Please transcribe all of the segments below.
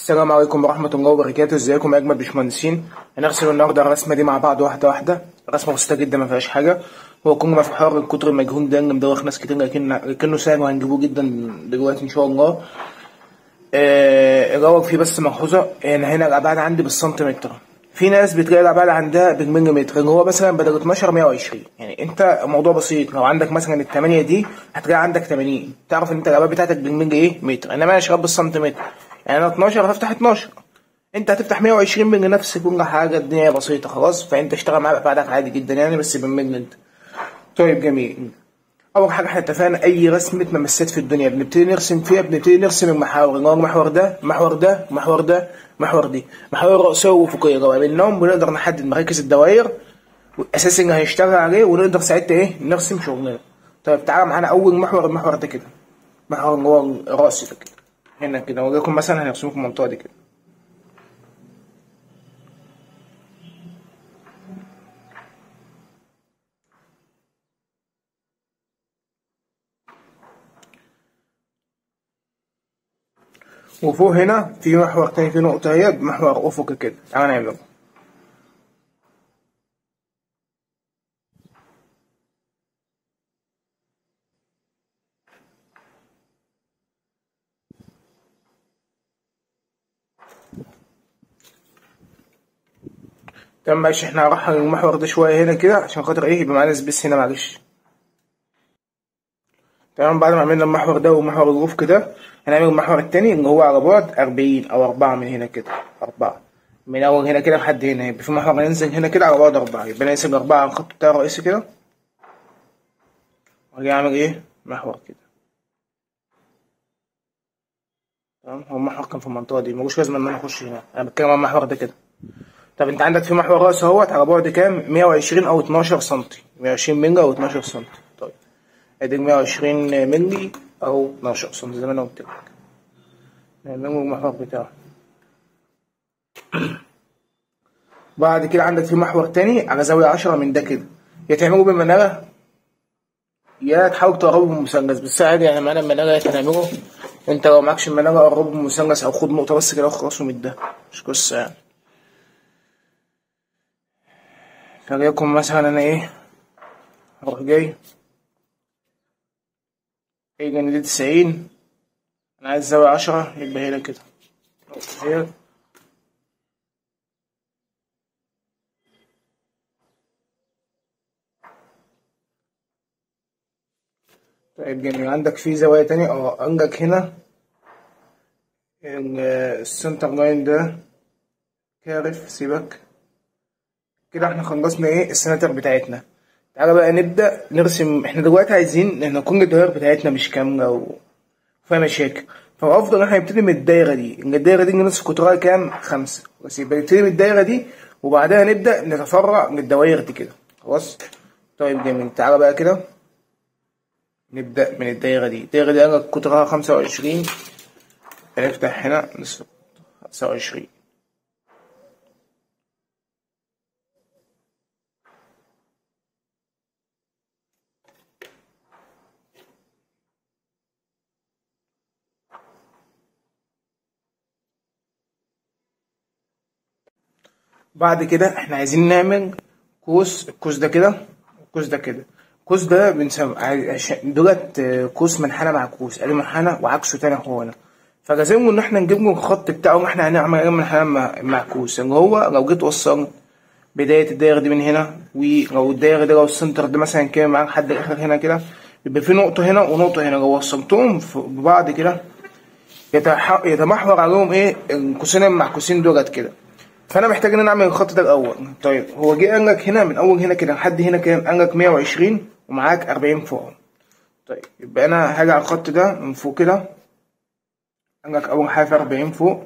السلام عليكم ورحمة الله وبركاته ازيكم يا اجمل باشمهندسين هنرسم النهارده الرسمة دي مع بعض واحدة واحدة رسمة بسيطة جدا ما فيهاش حاجة هو كنا في حوار القطر المجهول ده اللي مدوخ ناس كتير لكن لكنه سهل وهنجيبوه جدا دلوقتي ان شاء الله آه الأول فيه بس ملحوظة ان هنا الأبعاد عندي بالسنتيمتر في ناس بتلاقي الأبعاد عندها بالمليمتر اللي هو مثلا بدل 12 120 يعني انت الموضوع بسيط لو عندك مثلا الثمانية دي هتلاقي عندك 80 تعرف ان انت الأبعاد بتاعتك بالملي ايه متر انما انا شغال بالسنتيمتر يعني انا 12 هفتح 12 انت هتفتح 120 من نفس كل حاجه الدنيا بسيطه خلاص فانت اشتغل معاك بعدك عادي جدا يعني بس بالمجن انت طيب جميل اول حاجه احنا اتفقنا اي رسمه ممسات في الدنيا بنبتدي نرسم فيها بنبتدي نرسم المحاور اللي هو المحور ده المحور ده المحور ده المحور دي محاور رئيسيه وافقيه لو منهم بنقدر نحدد مراكز الدوائر والاساس اللي هنشتغل عليه ونقدر ساعتها ايه نرسم شغلنا طيب تعالى معانا اول محور المحور ده كده محور اللي هو الراسي ده كده هنا كده وليكن مثلا هنرسمه في المنطقه دي كده وفوق هنا في محور تاني في نقطة هي محور أفقي كده تعالى نعمله تمام ماشي احنا هنروح المحور ده شوية هنا كده عشان خاطر ايه يبقى معانا سبيس هنا معلش تمام بعد ما عملنا المحور ده ومحور الأفق ده هنعمل المحور التاني اللي هو على بعد أربعين أو أربعة من هنا كده أربعة من أول هنا كده لحد هنا يبقى في محور هينزل هنا كده على بعد أربعة يبقى نقسم أربعة على الخط بتاع الرئيسي كده وأجي أعمل إيه محور كده تمام هو المحور كان في المنطقة دي ملوش لازمة إن أنا أخش هنا أنا بتكلم عن المحور ده كده طب انت عندك في محور راس اهوت على بعد كام 120 او 12 سم 120 مللي او 12 سم طيب ادي 120 مللي او 12 سم زي ما انا قلت لك نعمل المحور بتاعه بعد كده عندك في محور تاني على زاوية 10 من ده كده يا تعمله بالمنارة يا تحاول تقربه بالمثلث بس عادي يعني معانا المنارة هنعمله انت لو معكش المنارة قربه بالمثلث او خد نقطة بس كده وخلصه من ده مش قصة يعني فليكن مثلا انا ايه اروح جاي ايه ان دي تسعين انا عايز زاوية عشرة يبقى هنا كده هي طيب جميل عندك في زوايا تانية اه عندك هنا السنتر لاين ده كارف سيبك كده احنا خلصنا ايه السناتر بتاعتنا تعالى بقى نبدأ نرسم احنا دلوقتي عايزين ان نكون الدوائر بتاعتنا مش كاملة وفيها مشاكل فأفضل ان احنا نبتدي من الدايرة دي ان الدايرة دي نصف قطرها كام خمسة بس يبقى نبتدي من الدايرة دي وبعدها نبدأ نتفرع من الدوائر دي كده خلاص طيب جميل تعالى بقى كده نبدأ من الدايرة دي الدايرة دي أنا قطرها خمسة وعشرين هنفتح هنا نصف خمسة وعشرين بعد كده احنا عايزين نعمل قوس القوس ده كده والقوس ده كده القوس ده بنسمي دولت قوس منحنى مع قوس ادي منحنى وعكسه تاني هو هنا فلازم ان احنا نجيب له الخط بتاعه ما احنا هنعمل ايه منحنى مع, مع قوس اللي هو لو جيت وصلت بداية الدايرة دي من هنا ولو الدايرة دي لو السنتر ده مثلا كده معاك لحد الآخر هنا كده يبقى في نقطة هنا ونقطة هنا لو وصلتهم ببعض كده يتمحور عليهم ايه القوسين المعكوسين دولت كده فانا محتاج ان انا اعمل الخط ده الاول طيب هو جه قال لك هنا من اول هنا كده لحد هنا كام قال لك 120 ومعاك 40 فوق طيب يبقى انا هاجي على الخط ده من فوق كده قال لك اول حاجه 40 فوق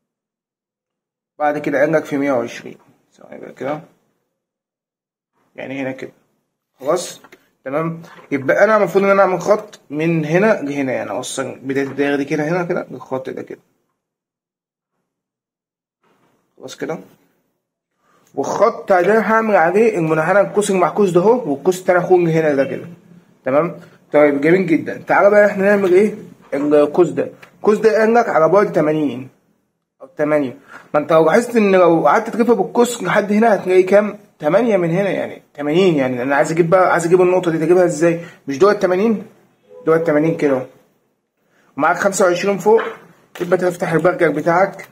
بعد كده قال لك في 120 ثواني كده يعني هنا كده خلاص تمام يبقى انا المفروض ان انا اعمل خط من هنا لهنا يعني اوصل بدايه الدايره دي كده هنا كده للخط ده كده خلاص كده والخط ده هعمل عليه المنحنى القوس المعكوس ده اهو والقوس التاني اخوه اللي هنا ده كده تمام طيب جميل جدا تعالى بقى احنا نعمل ايه القوس ده القوس ده قال لك على بعد 80 او تمانية ما انت لو لاحظت ان لو قعدت تلف بالقوس لحد هنا هتلاقي كام تمانية من هنا يعني تمانين يعني انا عايز اجيب بقى عايز اجيب النقطة دي تجيبها ازاي مش دول التمانين دول التمانين كده اهو. ومعاك خمسة وعشرين فوق يبقى تفتح البرجر بتاعك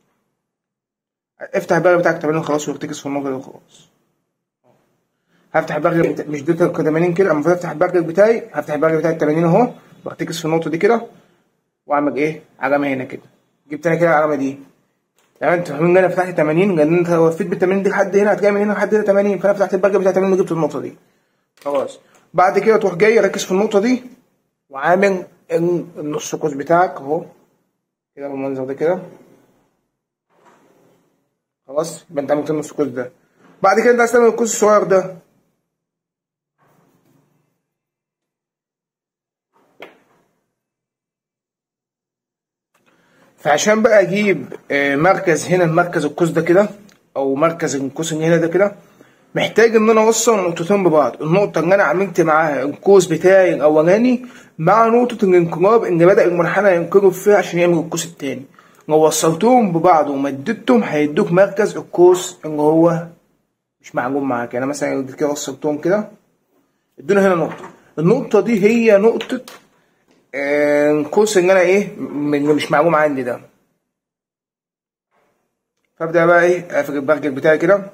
افتح البرجر بتاعك 80 خلاص وارتكز في النقطة دي وخلاص هفتح البرجر بتا... مش دول 80 كده المفروض افتح البرجر بتاعي هفتح البرجر بتاعي 80 اهو وارتكز في النقطة دي كده واعمل ايه علامة هنا كده جبت انا كده العلامة دي يعني انت فاهمين ان انا فتحت 80 لان انت لو وفيت بال 80 دي لحد هنا هتلاقي من هنا لحد هنا 80 فانا فتحت البرجر بتاع 80 وجبت النقطة دي خلاص بعد كده تروح جاي ركز في النقطة دي وعامل ال- النص قوس بتاعك اهو كده بالمنظر ده كده خلاص يبقى انت عملت النص قوس ده بعد كده انت عايز تعمل القوس الصغير ده فعشان بقى اجيب آه، مركز هنا مركز القوس ده كده او مركز القوس اللي هنا ده كده محتاج ان انا اوصل نقطتين ببعض النقطه اللي انا عملت معاها القوس بتاعي الاولاني مع نقطه الانقلاب اللي بدا المنحنى ينقلب فيها عشان يعمل القوس التاني لو وصلتهم ببعض ومددتهم هيدوك مركز القوس اللي هو مش معلوم معاك يعني مثلا لو كده وصلتهم كده ادوني هنا نقطه النقطه دي هي نقطه آه، القوس اللي انا ايه م- اللي مش معلوم عندي ده فابدا بقى ايه اقفل البرجر بتاعي كده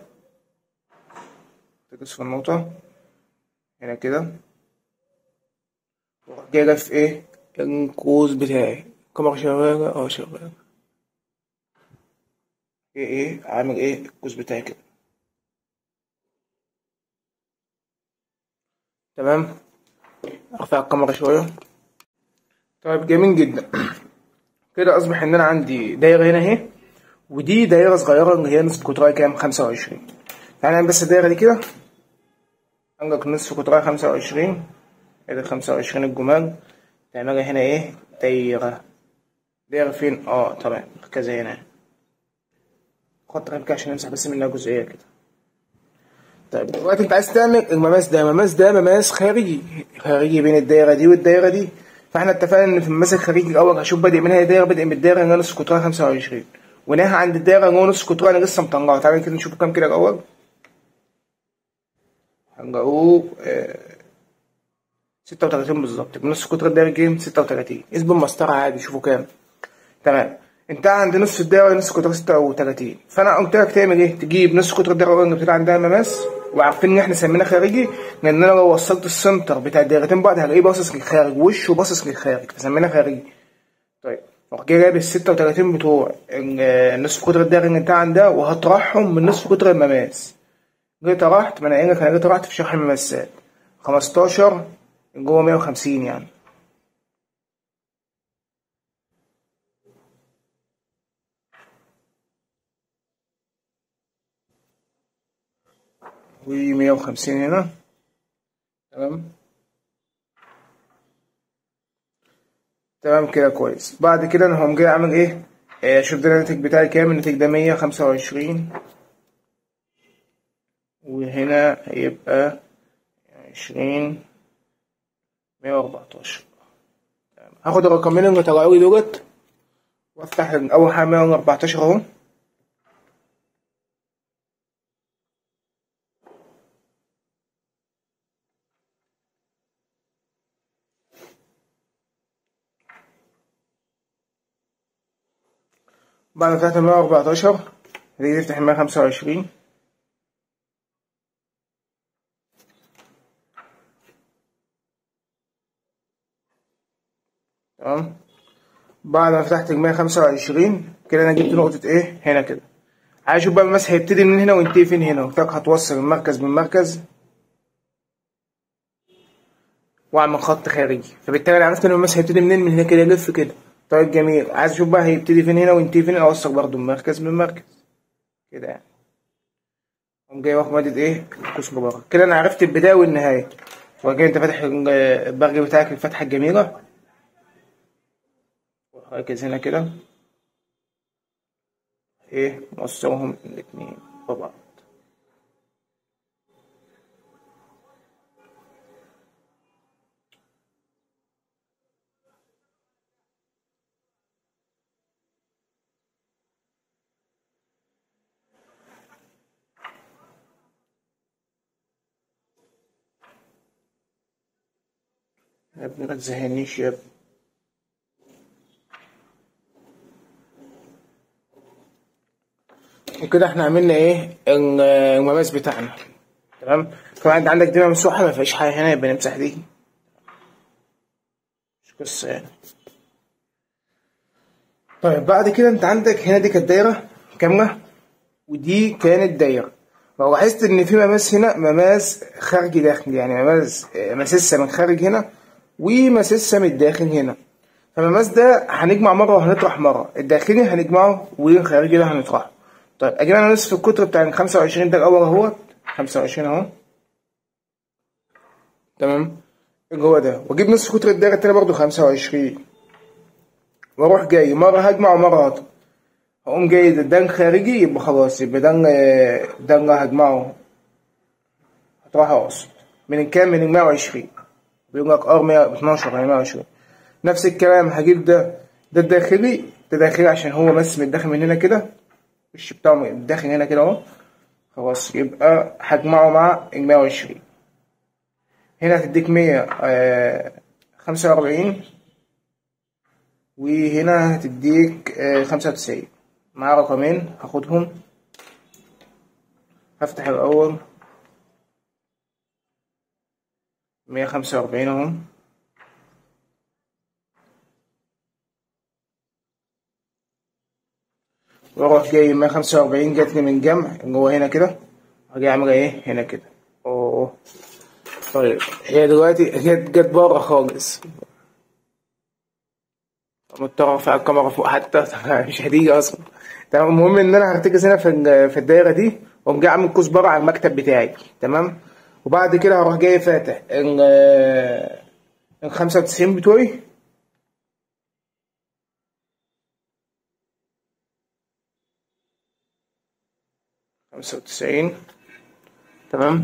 تقص في النقطة هنا كده واروح جاي لف ايه القوس بتاعي الكاميرا شغالة اه شغالة ايه ايه عامل ايه القوس بتاعي كده تمام ارفع الكاميرا شوية طيب جميل جدا كده اصبح ان انا عندي دايرة هنا اهي ودي دايرة صغيرة اللي هي نصف قطرها كام خمسة وعشرين تعالى نعمل بس الدايرة دي كده عندك نصف قطرها خمسة وعشرين ادي خمسة وعشرين الجمال تعملها هنا ايه دايرة دايرة فين اه تمام مركزها هنا خط خفيف كده عشان نمسح بس منها جزئية كده طيب دلوقتي انت عايز تعمل المماس ده المماس ده مماس خارجي خارجي بين الدايرة دي والدايرة دي فاحنا اتفقنا ان في المماس الخارجي الاول هشوف بادئ منها دايرة بادئ من الدايرة اللي هي نص قطرها خمسة وعشرين ونهى عند الدايرة اللي هو نص قطرها انا لسه مطلعه تعالى كده نشوف كام كده الاول هنلاقوه ستة وتلاتين بالظبط بنص قطر الدايرة كام ستة وتلاتين اسم المسطرة عادي شوفوا كام تمام انت عند نص الدايرة نص قطر ستة وتلاتين فانا قلت لك تعمل ايه تجيب نص قطر الدايرة اللي بتبقى عندها مماس وعارفين ان احنا سميناه خارجي لان انا لو وصلت السنتر بتاع الدايرتين بعض هلاقيه باصص للخارج وشه باصص للخارج فسميناه خارجي طيب روح جاي جايب ال 36 بتوع ال- نصف قطر الدايرة اللي انت عندها وهطرحهم من نصف قطر المماس جيت طرحت ما انا قايل لك انا جيت طرحت في شرح المماسات 15 جوه 150 يعني و 150 هنا تمام تمام كده كويس بعد كده انا هقوم جاي عامل ايه آه، اشوف ده الناتج بتاعي كام الناتج ده 125 وهنا هيبقى 20 114 تمام. هاخد الرقمين اللي طلعوا لي دولت وافتح اول حاجه 114 اهو بعد ما فتحت 114 هتيجي تفتح 125 تمام بعد ما فتحت ال 125 كده انا جبت نقطة ايه هنا كده عايز اشوف بقى المسح هيبتدي من هنا وينتهي فين هنا قلت لك هتوصل المركز بالمركز واعمل خط خارجي فبالتالي انا عرفت ان المسح هيبتدي منين من هنا كده يلف كده طيب جميل عايز اشوف بقى هيبتدي فين هنا وينتهي فين اوصل برضه المركز بالمركز كده يعني قوم جاي واخد مادة ايه القوس مبارك كده انا عرفت البداية والنهاية وجاي انت فاتح البرج بتاعك الفتحة الجميلة ركز هنا كده ايه موصلهم الاتنين ببعض يا ابني ما تزهقنيش يا ابني وكده احنا عملنا ايه ال- المماس بتاعنا تمام طبعا انت عندك دي ممسوحة ما فيهاش حاجة هنا يبقى نمسح دي مش قصة يعني طيب بعد كده انت عندك هنا دي كانت دايرة كاملة ودي كانت دايرة لو لاحظت ان في مماس هنا مماس خارجي داخلي يعني مماس اه، مسسة من خارج هنا ومسسة من الداخل هنا فالمماس ده هنجمع مرة وهنطرح مرة الداخلي هنجمعه والخارجي ده هنطرحه طيب اجيب انا نصف القطر بتاع ال 25 ده الاول اهو 25 اهو تمام اللي هو ده واجيب نصف قطر الدايرة التانية برضه 25 واروح جاي مرة هجمع ومرة هطرح هقوم جاي ده ده خارجي يبقى خلاص يبقى ده ال- ده اللي هجمعه هطرحه اقصد من الكام من ال 120 بيقول لك ار 112 يعني 120 نفس الكلام هجيب ده ده الداخلي ده داخلي عشان هو بس متداخل من هنا كده الوش بتاعه متداخل هنا كده اهو خلاص يبقى هجمعه مع ال 120 هنا هتديك 145 وهنا هتديك آه، 95 مع رقمين هاخدهم هفتح الأول 145 اهو واروح جاي 145 جاتلي من جمع اللي هو هنا كده هاجي اعمل ايه هنا كده اوه طيب هي دلوقتي جت جت بره خالص مضطر ارفع الكاميرا فوق حتى مش هتيجي اصلا تمام المهم ان انا هرتكز هنا في ال- في الدايره دي واقوم جاي عامل قوس بره على المكتب بتاعي تمام وبعد كده هروح جاي فاتح ال ال 95 بتوعي خمسة وتسعين تمام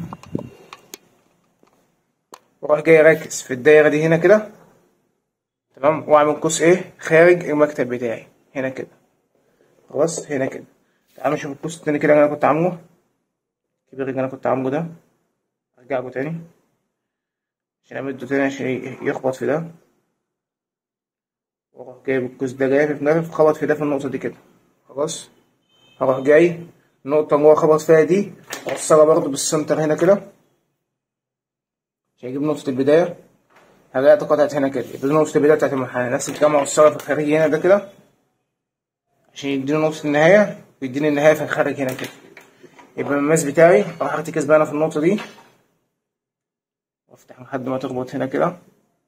واروح جاي راكز في الدايرة دي هنا كده تمام واعمل قوس ايه خارج المكتب بتاعي هنا كده خلاص هنا كده تعال نشوف القوس التاني كده اللي انا كنت عامله الكبير اللي انا كنت عامله ده ارجع له تاني عشان امده تاني عشان ي- يخبط في ده واروح جايب القوس ده جاي في جاي خبط في ده في النقطة دي كده خلاص هروح جاي النقطة اللي هو خبط فيها دي اوصلها برضه بالسنتر هنا كده عشان يجيب نقطة البداية هلاقي قطعت هنا كده يبقى دي نقطة البداية بتاعت المنحنى نفس الكلام اوصلها في الخارج هنا ده كده عشان يديني نقطة النهاية ويديني النهاية في الخارج هنا كده يبقى الماس بتاعي اروح ارتكز بقى انا في النقطة دي وافتح لحد ما تخبط هنا كده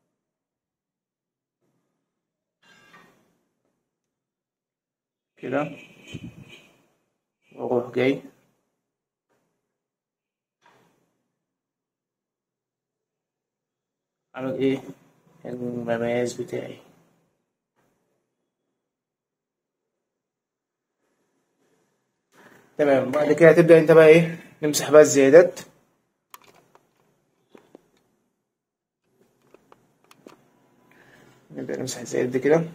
كده واروح جاي عامل ايه المميز بتاعي تمام بعد كده تبدأ انت بقى ايه نمسح بقى الزيادات نبدأ نمسح الزيادات دي كده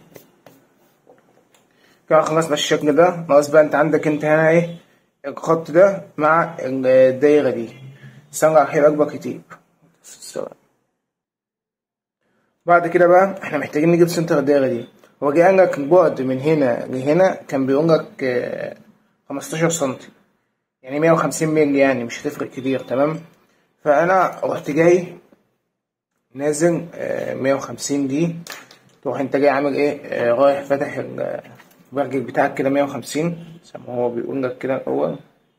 كده خلصنا الشكل ده ناقص بقى انت عندك انت هنا ايه الخط ده مع الدايرة دي استنى هيبقى اكبر كتير بعد كده بقى احنا محتاجين نجيب سنتر الدايرة دي هو جاي قال لك البعد من هنا لهنا كان بيقول لك آه، 15 سنتي يعني 150 مللي يعني مش هتفرق كتير تمام فانا رحت جاي نازل آه، 150 دي تروح انت جاي عامل ايه آه، رايح فاتح ال- البرجل بتاعك كده 150 زي ما هو بيقول لك كده الاول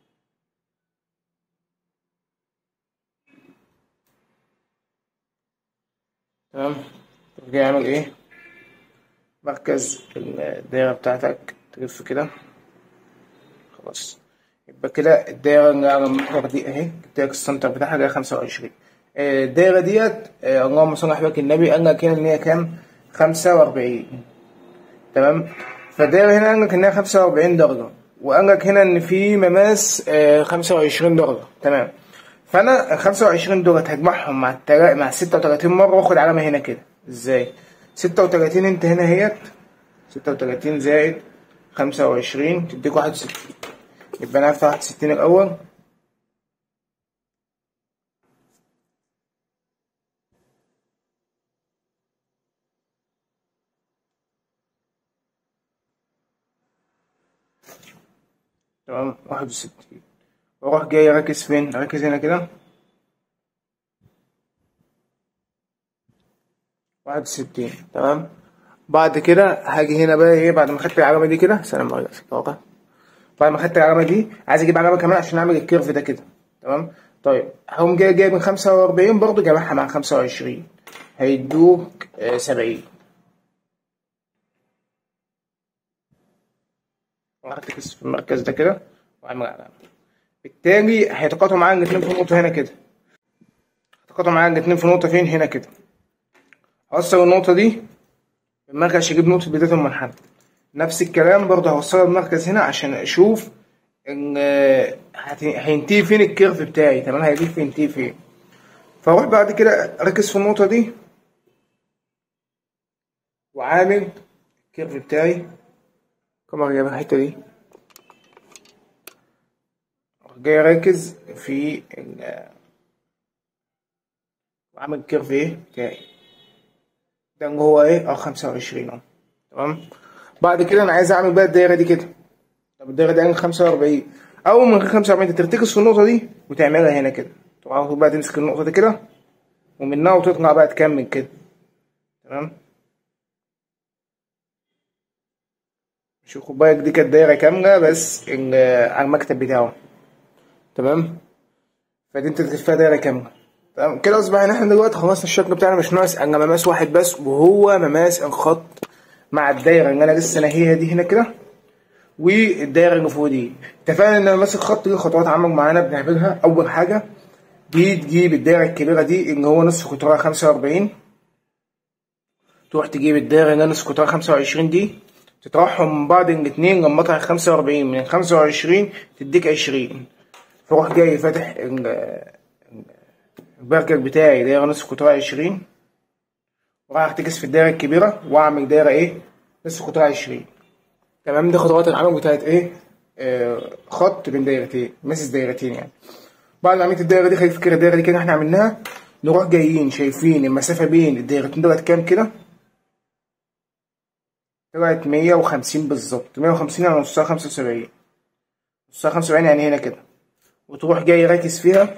تمام تروح جاي عامل ايه مركز الدايرة بتاعتك تلف كده خلاص يبقى كده الدايرة اللي على المحور دي اهي جبت لك السنتر بتاعها جاي 25 آه، الدايرة ديت آه، اللهم صل على حبيبك النبي قال لك هنا ان هي كام 45 تمام فالدايرة هنا قال لك ان هي 45 درجة وقال لك هنا ان في مماس آه، 25 درجة تمام فانا ال 25 دول هجمعهم مع التلا... مع 36 مرة واخد علامة هنا كده ازاي 36 انت هنا اهيت 36 زائد 25 تديك 61 يبقى انا هفتح 61 الاول تمام واحد وستين واروح جاي اركز فين اركز هنا كده واحد وستين تمام بعد كده هاجي هنا بقى ايه بعد ما خدت العلامه دي كده سلام عليكم بعد ما خدت العلامه دي عايز اجيب علامه كمان عشان اعمل الكيرف ده كده تمام طيب هقوم جاي جايب من خمسة وأربعين برضه جامعها مع خمسة وعشرين هيدوك آه، سبعين وهركز في المركز ده كده واعمل علامة بالتالي هيتقاطعوا معايا الاتنين في نقطة هنا كده هيتقاطعوا معايا الاتنين في نقطة فين هنا كده هوصل النقطة دي بالمركز عشان اجيب نقطة بداية المنحنى نفس الكلام برضه هوصلها بالمركز هنا عشان اشوف ان آه، هت- هينتهي فين الكيرف بتاعي تمام هيجي في ينتهي فين فاروح بعد كده اركز في النقطة دي وعامل الكيرف بتاعي كما جايب الحتة دي أروح جاي اركز في ال وعامل الكيرف ايه بتاعي ده اللي هو ايه اه خمسة وعشرين اهو تمام بعد كده انا عايز اعمل بقى الدايرة دي كده طب الدايرة دي عامل خمسة وأربعين أول من خمسة وأربعين أنت ترتكز في النقطة دي وتعملها هنا كده طبعا بقى تمسك النقطة دي كده ومنها وتطلع بقى تكمل كده تمام شوف خد بالك دي كانت دايرة كاملة بس ال- على المكتب بتاعه تمام فدي انت تلفها دايرة كاملة تمام كده اصبح ان احنا دلوقتي خلصنا الشكل بتاعنا مش ناقص الا مماس واحد بس وهو مماس الخط مع الدايرة اللي انا لسه ناهيها دي هنا كده والدايره اللي فوق دي اتفقنا ان ماسك خط ليه خطوات عمل معانا بنعملها اول حاجه دي تجيب الدايره الكبيره دي اللي هو نصف قطرها 45 تروح تجيب الدايره اللي نصف قطرها 25 دي تطرحهم من بعض الاتنين لما اطرح 45 من 25 تديك 20 فاروح جاي فاتح ال- ال- البرجر بتاعي دايره نصف قطرها 20 وراح اعتكس في الدايره الكبيره واعمل دايره ايه نصف قطرها 20 تمام دي خطوات العمل بتاعت ايه آه خط بين دايرتين ماسس دايرتين يعني بعد ما عملت الدايره دي خليك فكر الدايره دي كده احنا عملناها نروح جايين شايفين المسافه بين الدايرتين دولت كام كده طلعت 150 بالظبط 150 على نصها 75 نصها 75 يعني هنا كده وتروح جاي راكز فيها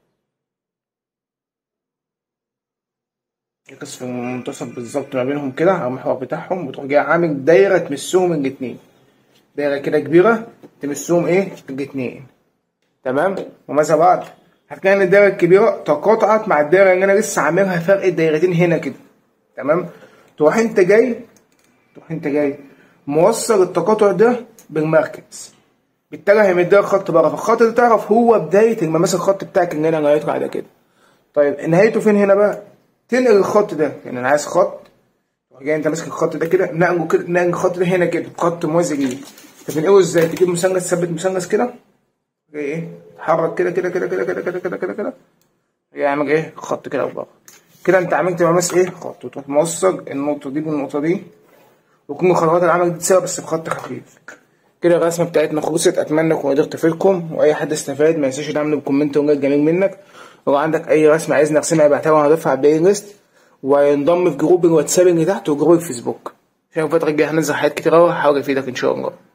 ركز في المنتصف بالظبط ما بينهم كده على المحور بتاعهم وتروح جاي عامل دايرة تمسهم الاتنين دايرة كده كبيرة تمسهم ايه الاتنين تمام وماذا بعد هتلاقي ان الدايرة الكبيرة تقاطعت مع الدايرة اللي انا لسه عاملها فرق الدايرتين هنا كده تمام تروح انت جاي تروح انت جاي موصل التقاطع ده بالمركز بالتالي هيمديها خط بره فالخط ده تعرف هو بداية المماس الخط بتاعك اللي انا هيطلع ده كده طيب نهايته فين هنا بقى تنقل الخط ده يعني انا عايز خط تروح جاي انت ماسك الخط ده كده نقله كده نقل الخط ده هنا كده خط موازي ليه تنقله ازاي تجيب مثلث ثبت مثلث كده جاي ايه تحرك كده كده كده كده كده كده كده كده كده جاي عامل ايه خط كده وبره كده انت عملت مماس ايه خط وتروح موصل النقطه دي بالنقطه دي وكل خطوات العمل دي تساوي بس بخط خفيف كده الرسمه بتاعتنا خلصت اتمنى اكون قدرت افيدكم واي حد استفاد ما ينساش يدعمني بكومنت ولايك جميل منك ولو عندك اي رسمه عايز نرسمها ابعتها وانا هضيفها على البلاي ليست وينضم في جروب الواتساب اللي تحت وجروب الفيسبوك عشان الفتره الجايه هننزل حاجات كتير قوي هحاول افيدك ان شاء الله